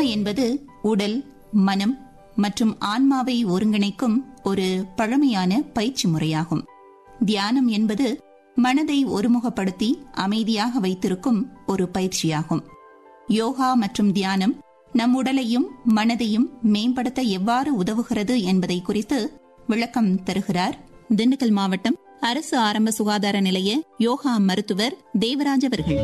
என்பது உடல் மனம் மற்றும் ஆன்மாவை ஒருங்கிணைக்கும் ஒரு பழமையான பயிற்சி முறையாகும் தியானம் என்பது மனதை ஒருமுகப்படுத்தி அமைதியாக வைத்திருக்கும் ஒரு பயிற்சியாகும் யோகா மற்றும் தியானம் நம் உடலையும் மனதையும் மேம்படுத்த எவ்வாறு உதவுகிறது என்பதை குறித்து விளக்கம் தருகிறார் திண்டுக்கல் மாவட்டம் அரசு ஆரம்ப சுகாதார நிலைய யோகா மருத்துவர் தேவராஜ் அவர்கள்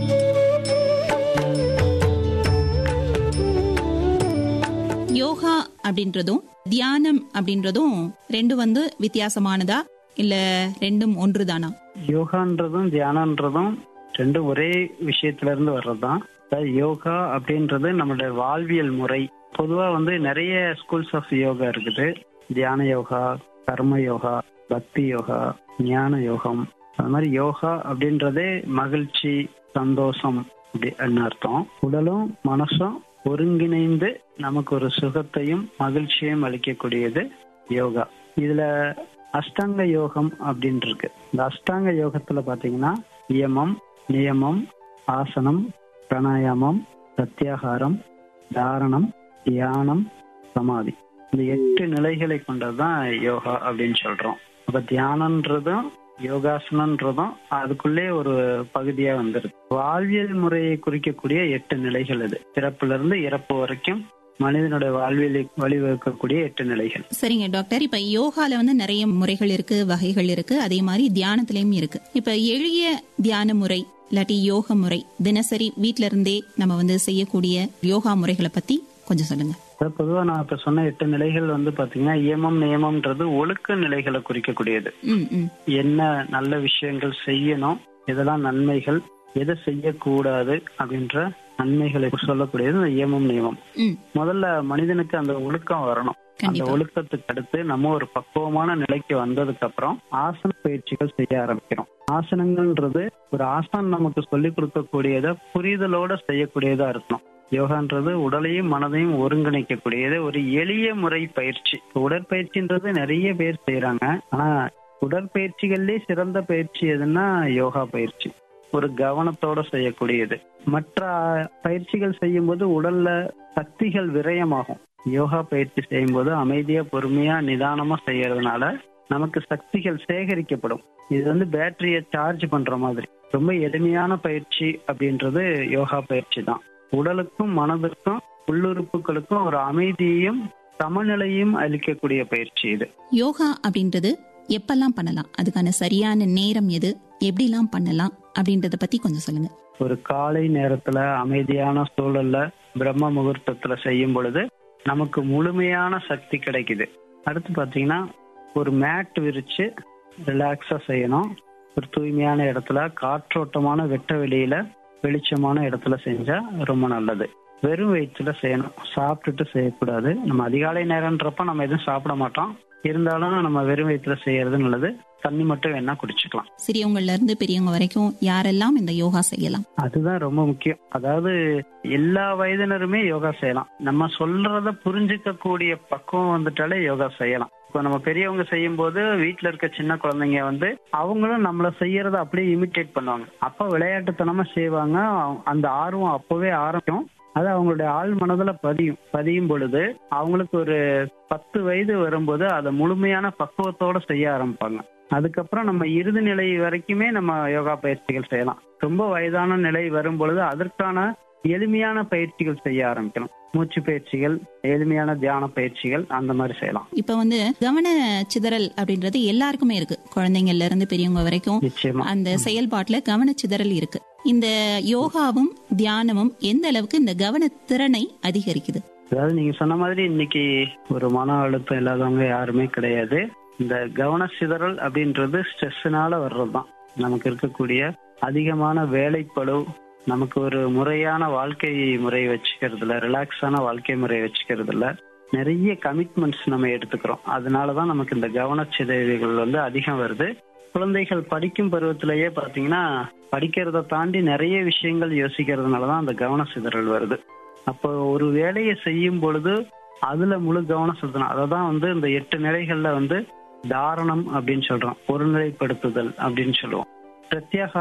யோகா அப்படின்றதும் தியானம் அப்படின்றதும் ரெண்டும் வந்து வித்தியாசமானதா இல்ல ரெண்டும் ஒன்றுதானா யோகான்றதும் தியானன்றதும் ரெண்டும் ஒரே விஷயத்துல இருந்து வர்றதுதான் அதாவது யோகா அப்படின்றது நம்மளுடைய வாழ்வியல் முறை பொதுவா வந்து நிறைய ஸ்கூல்ஸ் ஆஃப் யோகா இருக்குது தியான யோகா கர்ம யோகா பக்தி யோகா ஞான யோகம் அது மாதிரி யோகா அப்படின்றதே மகிழ்ச்சி சந்தோஷம் அப்படின்னு அர்த்தம் உடலும் மனசும் ஒருங்கிணைந்து நமக்கு ஒரு சுகத்தையும் மகிழ்ச்சியையும் அளிக்கக்கூடியது யோகா இதுல அஷ்டாங்க யோகம் அப்படின்னு இருக்கு இந்த அஷ்டாங்க யோகத்துல பாத்தீங்கன்னா நியமம் நியமம் ஆசனம் பிராணாயாமம் பிரத்யாகாரம் தாரணம் தியானம் சமாதி இந்த எட்டு நிலைகளை கொண்டதுதான் யோகா அப்படின்னு சொல்றோம் அப்ப தியானன்றதும் யோகாசனன்றதும் அதுக்குள்ளே ஒரு பகுதியா வந்துருது வாழ்வியல் முறையை குறிக்கக்கூடிய எட்டு நிலைகள் இது பிறப்புல இருந்து இறப்பு வரைக்கும் மனிதனுடைய வாழ்வியலை வழிவகுக்கக்கூடிய எட்டு நிலைகள் சரிங்க டாக்டர் இப்ப யோகால வந்து நிறைய முறைகள் இருக்கு வகைகள் இருக்கு அதே மாதிரி தியானத்திலயும் இருக்கு இப்ப எளிய தியான முறை இல்லாட்டி யோக முறை தினசரி வீட்ல இருந்தே நம்ம வந்து செய்யக்கூடிய யோகா முறைகளை பத்தி கொஞ்சம் சொல்லுங்க அதாவது பொதுவா நான் இப்ப சொன்ன எட்டு நிலைகள் வந்து பாத்தீங்கன்னா இயமம் நியமம்ன்றது ஒழுக்க நிலைகளை குறிக்கக்கூடியது ம் ம் என்ன நல்ல விஷயங்கள் செய்யணும் எதெல்லாம் நன்மைகள் எதை செய்யக்கூடாது அப்படின்ற நன்மைகளை சொல்லக்கூடியது இந்த இயமம் நியமம் ம் முதல்ல மனிதனுக்கு அந்த ஒழுக்கம் வரணும் அந்த கண்டிப்பா ஒழுக்கத்துக்கு அடுத்து நம்ம ஒரு பக்குவமான நிலைக்கு வந்ததுக்கு அப்புறம் ஆசன பயிற்சிகள் செய்ய ஆரம்பிக்கிறோம் ஆசனங்கள்ன்றது ஒரு ஆசான் நமக்கு சொல்லி கொடுக்கக்கூடியத புரிதலோட செய்யக்கூடியதா இருக்கணும் யோகான்றது உடலையும் மனதையும் ஒருங்கிணைக்கக்கூடியது ஒரு எளிய முறை பயிற்சி இப்ப உடற்பயிற்சின்றது நிறைய பேர் செய்யறாங்க ஆனா உடற்பயிற்சிகள்லயே சிறந்த பயிற்சி எதுன்னா யோகா பயிற்சி ஒரு கவனத்தோட செய்யக்கூடியது மற்ற பயிற்சிகள் செய்யும்போது உடல்ல சக்திகள் விரயமாகும் யோகா பயிற்சி செய்யும்போது அமைதியா பொறுமையா நிதானமா செய்யறதுனால நமக்கு சக்திகள் சேகரிக்கப்படும் இது வந்து பேட்டரிய சார்ஜ் பண்ற மாதிரி ரொம்ப எளிமையான பயிற்சி அப்படின்றது யோகா பயிற்சி தான் உடலுக்கும் மனதுக்கும் உள்ளுறுப்புகளுக்கும் ஒரு அமைதியையும் சமநிலையும் அளிக்கக்கூடிய பயிற்சி இது யோகா அப்படின்றது எப்பெல்லாம் பண்ணலாம் அதுக்கான சரியான நேரம் எது எப்படிலாம் பண்ணலாம் அப்படின்றத பத்தி கொஞ்சம் சொல்லுங்க ஒரு காலை நேரத்துல அமைதியான சூழல்ல பிரம்ம முகூர்த்தத்துல செய்யும் பொழுது நமக்கு முழுமையான சக்தி கிடைக்குது அடுத்து பாத்தீங்கன்னா ஒரு மேட் விரிச்சு ரிலாக்ஸா செய்யணும் ஒரு தூய்மையான இடத்துல காற்றோட்டமான வெட்ட வெளியில வெளிச்சமான இடத்துல செஞ்சா ரொம்ப நல்லது வெறும் வயிற்றுல செய்யணும் சாப்பிட்டுட்டு செய்யக்கூடாது நம்ம அதிகாலை நேரம்ன்றப்ப நம்ம எதுவும் சாப்பிட மாட்டோம் இருந்தாலும் நம்ம வெறும் வயிற்றுல செய்யறது நல்லது தண்ணி மட்டும் வேணா குடிச்சுக்கலாம் சிறியவங்கள்ல இருந்து பெரியவங்க வரைக்கும் யாரெல்லாம் இந்த யோகா செய்யலாம் அதுதான் ரொம்ப முக்கியம் அதாவது எல்லா வயதினருமே யோகா செய்யலாம் நம்ம சொல்றத புரிஞ்சுக்க கூடிய பக்குவம் வந்துட்டாலே யோகா செய்யலாம் இப்போ நம்ம பெரியவங்க செய்யும் போது வீட்டுல இருக்க சின்ன குழந்தைங்க வந்து அவங்களும் நம்மள செய்யறத அப்படியே இமிட்டேட் பண்ணுவாங்க அப்ப விளையாட்டுத்தனமா செய்வாங்க அந்த ஆர்வம் அப்பவே ஆரம்பிக்கும் அது அவங்களுடைய ஆள் மனதுல பதியும் பதியும் பொழுது அவங்களுக்கு ஒரு பத்து வயது வரும்போது அதை முழுமையான பக்குவத்தோட செய்ய ஆரம்பிப்பாங்க அதுக்கப்புறம் நம்ம இறுதி நிலை வரைக்குமே நம்ம யோகா பயிற்சிகள் செய்யலாம் ரொம்ப வயதான நிலை வரும் பொழுது அதற்கான எளிமையான பயிற்சிகள் செய்ய ஆரம்பிக்கணும் மூச்சு பயிற்சிகள் எளிமையான தியான பயிற்சிகள் அந்த மாதிரி செய்யலாம் இப்ப வந்து கவன சிதறல் அப்படின்றது எல்லாருக்குமே இருக்கு குழந்தைங்கள்ல இருந்து பெரியவங்க வரைக்கும் நிச்சயமா அந்த செயல்பாட்டுல கவன சிதறல் இருக்கு இந்த யோகாவும் தியானமும் எந்த அளவுக்கு இந்த கவன திறனை அதிகரிக்குது அதாவது நீங்க சொன்ன மாதிரி இன்னைக்கு ஒரு மன அழுத்தம் இல்லாதவங்க யாருமே கிடையாது இந்த கவன சிதறல் அப்படின்றது ஸ்ட்ரெஸ்னால வர்றதுதான் நமக்கு இருக்கக்கூடிய அதிகமான வேலைப்பளு நமக்கு ஒரு முறையான வாழ்க்கை முறை வச்சுக்கிறதுல ரிலாக்ஸான வாழ்க்கை முறை வச்சுக்கிறதுல நிறைய கமிட்மெண்ட்ஸ் நம்ம எடுத்துக்கிறோம் அதனாலதான் நமக்கு இந்த கவனச்சிதைவுகள் வந்து அதிகம் வருது குழந்தைகள் படிக்கும் பருவத்திலேயே பாத்தீங்கன்னா படிக்கிறத தாண்டி நிறைய விஷயங்கள் யோசிக்கிறதுனாலதான் அந்த கவன சிதறல் வருது அப்போ ஒரு வேலையை செய்யும் பொழுது அதுல முழு கவனம் செலுத்தணும் அதை தான் வந்து இந்த எட்டு நிலைகள்ல வந்து தாரணம் அப்படின்னு சொல்றோம் ஒருநிலைப்படுத்துதல் அப்படின்னு சொல்லுவோம் பிரத்யாக